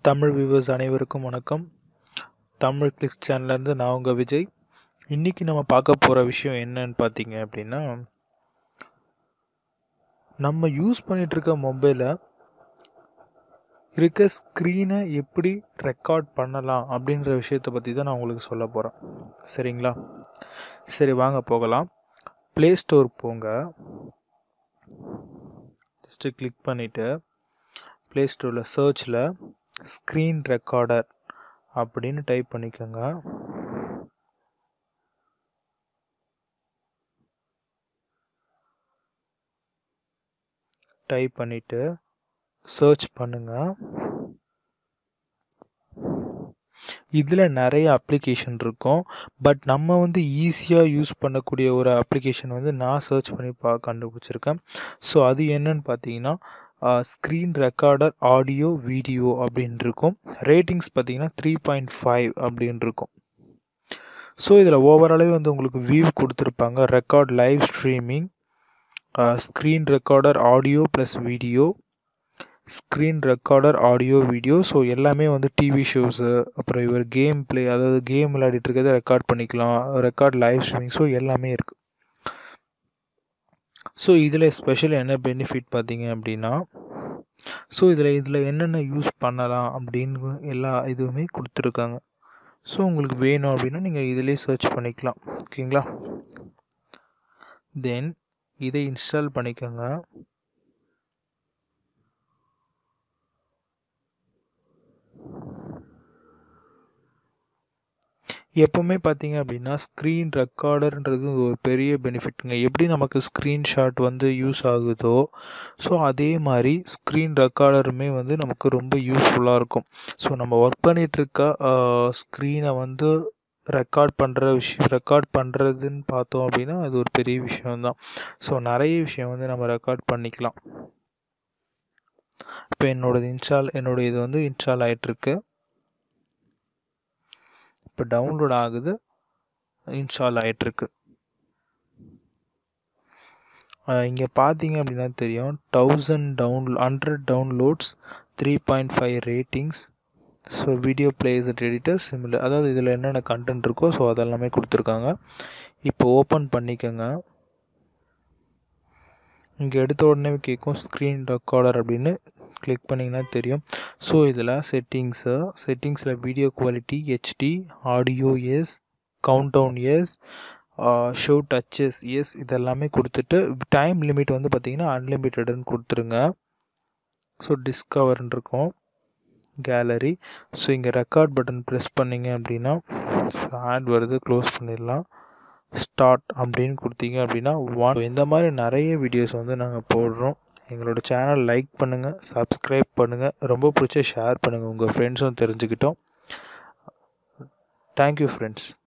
Tamil viewers அனைவருக்கும் வணக்கம் Tamil clicks சேனல்லேருந்து நான் உங்கள் விஜய் இன்றைக்கி நம்ம பார்க்க போகிற விஷயம் என்னன்னு பார்த்தீங்க அப்படின்னா நம்ம யூஸ் பண்ணிகிட்ருக்க மொபைலை இருக்க ஸ்க்ரீனை எப்படி ரெக்கார்ட் பண்ணலாம் அப்படின்ற விஷயத்தை பற்றி தான் நான் உங்களுக்கு சொல்ல போகிறேன் சரிங்களா சரி வாங்க போகலாம் ப்ளே ஸ்டோர் போங்க ஜஸ்ட்டு கிளிக் பண்ணிவிட்டு ப்ளே ஸ்டோரில் சர்ச்சில் ஸ்க்ரீன் ரெக்கார்டர் அப்படின்னு டைப் பண்ணிக்கோங்க டைப் பண்ணிவிட்டு சர்ச் பண்ணுங்கள் இதில் நிறைய அப்ளிகேஷன் இருக்கும் பட் நம்ம வந்து ஈஸியாக யூஸ் பண்ணக்கூடிய ஒரு அப்ளிகேஷன் வந்து நான் சர்ச் பண்ணி பா கண்டுபிடிச்சிருக்கேன் ஸோ அது என்னன்னு பார்த்தீங்கன்னா ஸ்க்ரீன் ரெக்கார்டர் ஆடியோ வீடியோ அப்படின்னு இருக்கும் ரேட்டிங்ஸ் பார்த்தீங்கன்னா த்ரீ பாயிண்ட் ஃபைவ் அப்படின்னு இருக்கும் ஸோ இதில் ஓவராலாகவே வந்து உங்களுக்கு வியூ கொடுத்துருப்பாங்க record live streaming screen recorder audio plus video screen recorder audio video so எல்லாமே வந்து டிவி ஷோஸு அப்புறம் இவர் கேம் ப்ளே அதாவது கேம் விளையாடிட்டு இருக்கிறத ரெக்கார்ட் பண்ணிக்கலாம் ரெக்கார்ட் லைவ் ஸ்ட்ரீமிங் ஸோ எல்லாமே இருக்குது ஸோ இதில் ஸ்பெஷல் என்ன பெனிஃபிட் பார்த்தீங்க அப்படின்னா ஸோ இதில் இதில் என்னென்ன யூஸ் பண்ணலாம் அப்படின்னு எல்லா இதுவுமே கொடுத்துருக்காங்க ஸோ உங்களுக்கு வேணும் அப்படின்னா நீங்கள் இதிலே சர்ச் பண்ணிக்கலாம் ஓகேங்களா தென் இதை இன்ஸ்டால் பண்ணிக்கோங்க எப்போவுமே பார்த்தீங்க அப்படின்னா ஸ்க்ரீன் ரெக்கார்டர்ன்றது ஒரு பெரிய பெனிஃபிட்டுங்க எப்படி நமக்கு ஸ்க்ரீன்ஷாட் வந்து யூஸ் ஆகுதோ ஸோ அதே மாதிரி ஸ்க்ரீன் ரெக்கார்டருமே வந்து நமக்கு ரொம்ப யூஸ்ஃபுல்லாக இருக்கும் ஸோ நம்ம ஒர்க் பண்ணிகிட்ருக்க ஸ்க்ரீனை வந்து ரெக்கார்ட் பண்ணுற விஷயம் ரெக்கார்ட் பண்ணுறதுன்னு பார்த்தோம் அப்படின்னா அது ஒரு பெரிய விஷயம்தான் ஸோ நிறைய விஷயம் வந்து நம்ம ரெக்கார்ட் பண்ணிக்கலாம் இப்போ என்னோடது இன்ஸ்டால் என்னோடய இது வந்து இன்ஸ்டால் ஆகிட்டுருக்கு இப்போ டவுன்லோட் ஆகுது இன்ஸ்டால் ஆகிட்டுருக்கு இங்கே பார்த்தீங்க அப்படின்னா தெரியும் thousand down hundred downloads three point five ratings so video plays editor similar அதாவது இதில் என்னென்ன கண்டென்ட் இருக்கோ ஸோ அதெல்லாமே கொடுத்துருக்காங்க இப்போ ஓப்பன் பண்ணிக்கோங்க இங்கே எடுத்த உடனே கேட்கும் ஸ்க்ரீன் ரெக்கார்டர் அப்படின்னு கிளிக் பண்ணிங்கன்னா தெரியும் ஸோ இதில் செட்டிங்ஸு செட்டிங்ஸில் video quality HD audio yes countdown yes show touches yes இதெல்லாமே கொடுத்துட்டு டைம் லிமிட் வந்து பார்த்திங்கன்னா அன்லிமிட்டடுன்னு கொடுத்துருங்க ஸோ டிஸ்கவர்னு இருக்கும் கேலரி ஸோ இங்கே ரெக்கார்ட் பட்டன் ப்ரெஸ் பண்ணிங்க அப்படின்னா ஆட் வருது க்ளோஸ் பண்ணிடலாம் ஸ்டார்ட் அப்படின்னு கொடுத்தீங்க அப்படின்னா ஒன் இந்த மாதிரி நிறைய வீடியோஸ் வந்து நாங்கள் போடுறோம் எங்களோட சேனல் லைக் பண்ணுங்கள் சப்ஸ்கிரைப் பண்ணுங்கள் ரொம்ப பிடிச்ச ஷேர் பண்ணுங்கள் உங்கள் ஃப்ரெண்ட்ஸும் தெரிஞ்சுக்கிட்டோம் தேங்க்யூ ஃப்ரெண்ட்ஸ்